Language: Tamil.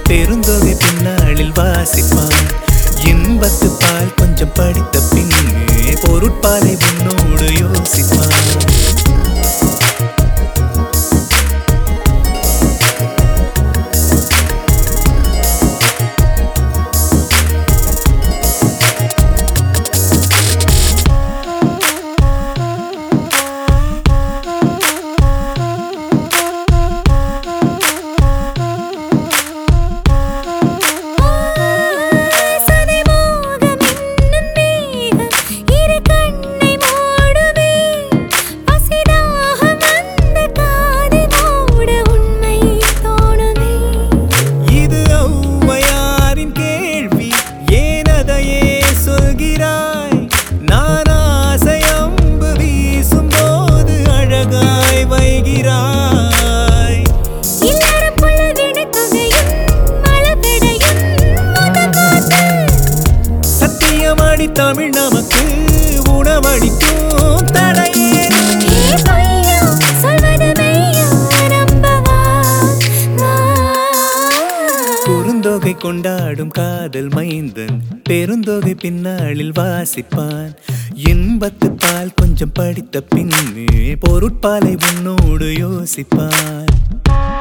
பெருந்தொகை பின்னாளில் வாசிப்பான் இன்பத்து பால் கொஞ்சம் படித்த பின்னே பொருட்பாலை உன்னோடு யோசிப்பான் சதிமோகம் என்னும் மேகம் இரு கண்ணை மூடுமே பசிதாகம் அந்த காதை மூட உண்மை தோணுமே இது ஔவையாரின் கேள்வி ஏன் அதையே சொல்கிறாய் நான் ஆசை அம்பு வீசும் போது அழகாய் வைகிறாய் இல்லறம் புள்ள வினத்தொகையும் மலபெடையும் முகமூத்து சத்தியமாடி தமிழ் நமக்கு உணவளிக்கும் தடையே ஏ பொய்யோ சொல்வது மெய்யோ நம்பவா வா குறுந்தொகை கொண்டாடும் காதல் மைந்தன் பெருந்தொகை பின்னாளில் வாசிப்பான் இன்பத்து பால் கொஞ்சம் படித்த பின்னே பொருட்பாலை உன்னோடு யோசிப்பான்